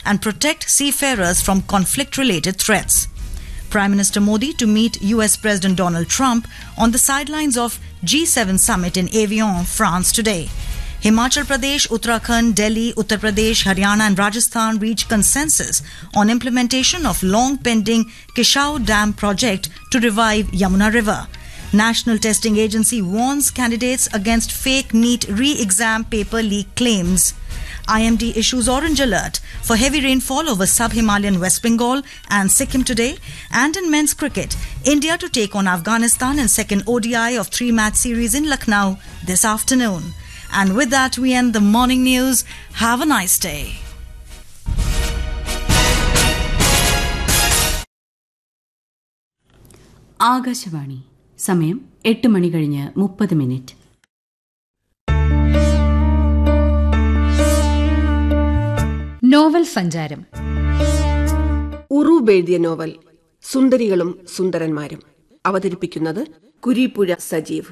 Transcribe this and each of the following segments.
and protect seafarers from conflict related threats. Prime Minister Modi to meet US President Donald Trump on the sidelines of G7 summit in Avion, France today. Himachal Pradesh, Uttarakhand, Delhi, Uttar Pradesh, Haryana and Rajasthan reach consensus on implementation of long pending Kishau Dam project to revive Yamuna River. National Testing Agency warns candidates against fake NEET re-exam paper leak claims. IMD issues orange alert for heavy rainfall over sub-Himalayan West Bengal and Sikkim today. And in men's cricket, India to take on Afghanistan in second ODI of three-match series in Lucknow this afternoon. And with that, we end the morning news. Have a nice day. Akashvani സമയം എട്ട് മണി കഴിഞ്ഞ് മുപ്പത് minute novel സഞ്ചാരം ഉറൂബ് എഴുതിയ novel സുന്ദരികളും സുന്ദരന്മാരും അവതരിപ്പിക്കുന്നത് കുരീപ്പുഴ സജീവ്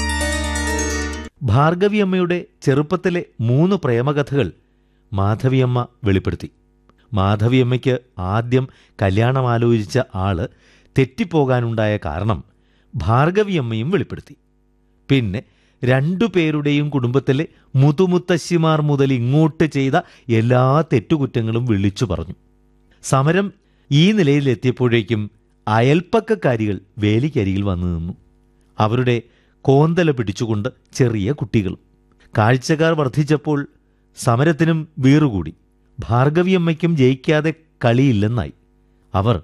ഭാർഗവിയമ്മയുടെ ചെറുപ്പത്തിലെ മൂന്ന് പ്രേമകഥകൾ മാധവിയമ്മ വെളിപ്പെടുത്തി മാധവിയമ്മയ്ക്ക് ആദ്യം കല്യാണമാലോചിച്ച ആള് തെറ്റിപ്പോകാനുണ്ടായ കാരണം ഭാർഗവിയമ്മയും വെളിപ്പെടുത്തി പിന്നെ രണ്ടു പേരുടെയും കുടുംബത്തിലെ മുതുമുത്തശ്ശിമാർ മുതൽ ഇങ്ങോട്ട് ചെയ്ത എല്ലാ തെറ്റുകുറ്റങ്ങളും വിളിച്ചു പറഞ്ഞു സമരം ഈ നിലയിലെത്തിയപ്പോഴേക്കും അയൽപ്പക്കക്കാരികൾ വേലിക്കരികിൽ വന്നു നിന്നു അവരുടെ കോന്തല പിടിച്ചുകൊണ്ട് ചെറിയ കുട്ടികളും കാഴ്ചക്കാർ വർദ്ധിച്ചപ്പോൾ സമരത്തിനും വീറുകൂടി ഭാർഗവിയമ്മയ്ക്കും ജയിക്കാതെ കളിയില്ലെന്നായി അവർ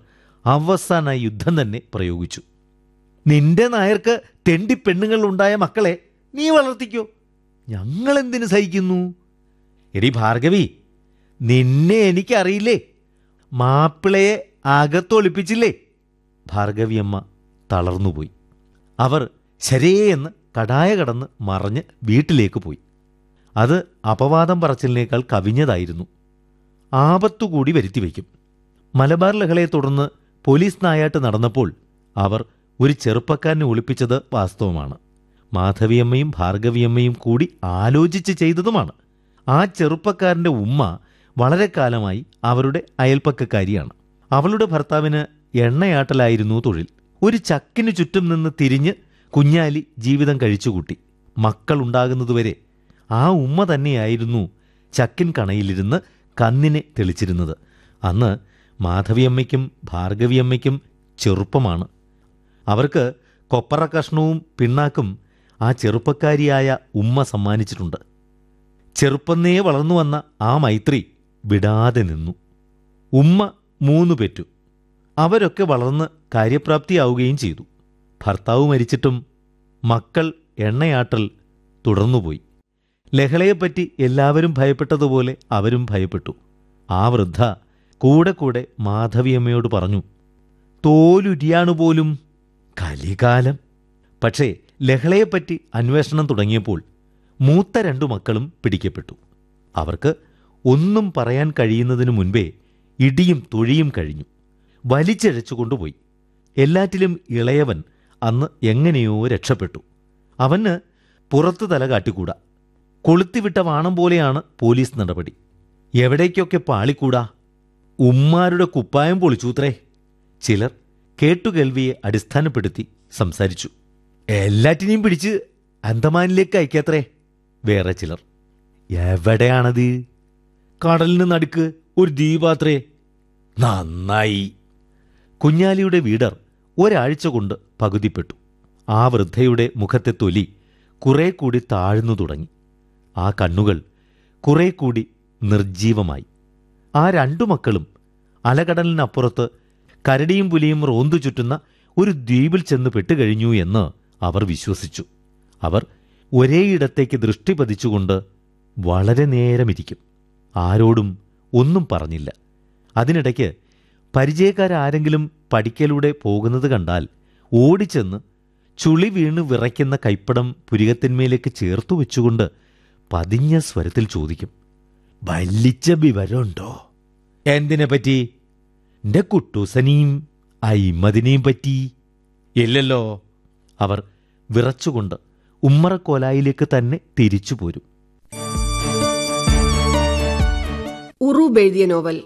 അവസാന യുദ്ധം തന്നെ പ്രയോഗിച്ചു നിന്റെ നായർക്ക് തെണ്ടി പെണ്ണുങ്ങൾ ഉണ്ടായ മക്കളെ നീ വളർത്തിക്കോ ഞങ്ങളെന്തിനു സഹിക്കുന്നു എടി ഭാർഗവി നിന്നെ എനിക്കറിയില്ലേ മാപ്പിളയെ അകത്തൊളിപ്പിച്ചില്ലേ ഭാർഗവിയമ്മ തളർന്നുപോയി അവർ ശരിയെന്ന് കടായ കടന്ന് മറഞ്ഞ് വീട്ടിലേക്ക് പോയി അത് അപവാദം പറച്ചിലിനേക്കാൾ കവിഞ്ഞതായിരുന്നു ആപത്തുകൂടി വരുത്തിവെക്കും മലബാർ ലഹളയെ തുടർന്ന് പോലീസ് നായാട്ട് നടന്നപ്പോൾ അവർ ഒരു ചെറുപ്പക്കാരനെ ഒളിപ്പിച്ചത് വാസ്തവമാണ് മാധവിയമ്മയും ഭാർഗവിയമ്മയും കൂടി ആലോചിച്ച് ചെയ്തതുമാണ് ആ ചെറുപ്പക്കാരന്റെ ഉമ്മ വളരെ കാലമായി അവരുടെ അയൽപ്പക്കക്കാരിയാണ് അവളുടെ ഭർത്താവിന് എണ്ണയാട്ടലായിരുന്നു തൊഴിൽ ഒരു ചക്കിനു ചുറ്റും നിന്ന് തിരിഞ്ഞ് കുഞ്ഞാലി ജീവിതം കഴിച്ചുകൂട്ടി മക്കളുണ്ടാകുന്നതുവരെ ആ ഉമ്മ തന്നെയായിരുന്നു ചക്കിൻ കണയിലിരുന്ന് കന്നിനെ തെളിച്ചിരുന്നത് അന്ന് മാധവിയമ്മയ്ക്കും ഭാർഗവിയമ്മയ്ക്കും ചെറുപ്പമാണ് അവർക്ക് കൊപ്പറ കഷ്ണവും പിണ്ണാക്കും ആ ചെറുപ്പക്കാരിയായ ഉമ്മ സമ്മാനിച്ചിട്ടുണ്ട് ചെറുപ്പന്നേ വളർന്നു വന്ന ആ മൈത്രി വിടാതെ നിന്നു ഉമ്മ മൂന്നു പെറ്റു അവരൊക്കെ വളർന്ന് കാര്യപ്രാപ്തിയാവുകയും ചെയ്തു ഭർത്താവ് മരിച്ചിട്ടും മക്കൾ എണ്ണയാട്ടൽ തുടർന്നുപോയി ലഹളയെപ്പറ്റി എല്ലാവരും ഭയപ്പെട്ടതുപോലെ അവരും ഭയപ്പെട്ടു ആ വൃദ്ധ കൂടെ കൂടെ മാധവിയമ്മയോട് പറഞ്ഞു തോലുരിയാണു പോലും കലികാലം പക്ഷേ ലഹളയെപ്പറ്റി അന്വേഷണം തുടങ്ങിയപ്പോൾ മൂത്ത രണ്ടു മക്കളും പിടിക്കപ്പെട്ടു അവർക്ക് ഒന്നും പറയാൻ കഴിയുന്നതിനു മുൻപേ ഇടിയും തൊഴിയും കഴിഞ്ഞു വലിച്ചിഴച്ചു കൊണ്ടുപോയി എല്ലാറ്റിലും ഇളയവൻ അന്ന് എങ്ങനെയോ രക്ഷപ്പെട്ടു അവന് പുറത്തു തല കാട്ടിക്കൂടാ കൊളുത്തിവിട്ട വാണം പോലെയാണ് പോലീസ് നടപടി എവിടേക്കൊക്കെ പാളിക്കൂടാ ഉമ്മാരുടെ കുപ്പായം പൊളിച്ചൂത്രേ ചിലർ കേട്ടുകേൾവിയെ അടിസ്ഥാനപ്പെടുത്തി സംസാരിച്ചു എല്ലാറ്റിനെയും പിടിച്ച് അന്തമാനിലേക്ക് അയക്കാത്രേ വേറെ ചിലർ എവിടെയാണത് കടലിന് നടുക്ക് ഒരു ദ്വീപാത്രേ നന്നായി കുഞ്ഞാലിയുടെ വീടർ ഒരാഴ്ച കൊണ്ട് പകുതിപ്പെട്ടു ആ വൃദ്ധയുടെ മുഖത്തെ തൊലി കുറെ കൂടി താഴ്ന്നു തുടങ്ങി ആ കണ്ണുകൾ കുറെ കൂടി നിർജീവമായി ആ രണ്ടു മക്കളും അലകടലിനപ്പുറത്ത് കരടിയും പുലിയും റോന്തു ചുറ്റുന്ന ഒരു ദ്വീപിൽ ചെന്ന് പെട്ടുകഴിഞ്ഞു എന്ന് അവർ വിശ്വസിച്ചു അവർ ഒരേയിടത്തേക്ക് ദൃഷ്ടി പതിച്ചുകൊണ്ട് വളരെ നേരമിരിക്കും ആരോടും ഒന്നും പറഞ്ഞില്ല അതിനിടയ്ക്ക് പരിചയക്കാരാരെങ്കിലും പടിക്കലൂടെ പോകുന്നത് കണ്ടാൽ ഓടിച്ചെന്ന് ചുളി വീണ് വിറയ്ക്കുന്ന കൈപ്പടം പുരികത്തിന്മേലേക്ക് ചേർത്തു വെച്ചുകൊണ്ട് പതിഞ്ഞ സ്വരത്തിൽ ചോദിക്കും വല്ലിച്ച വിവരമുണ്ടോ എന്തിനെ പറ്റി എന്റെ കുട്ടൂസനെയും അയിമതിനെയും പറ്റി ഇല്ലല്ലോ അവർ വിറച്ചുകൊണ്ട് ഉമ്മറക്കോലായിലേക്ക് തന്നെ തിരിച്ചു പോരും ഉറൂബ് എഴുതിയ നോവൽ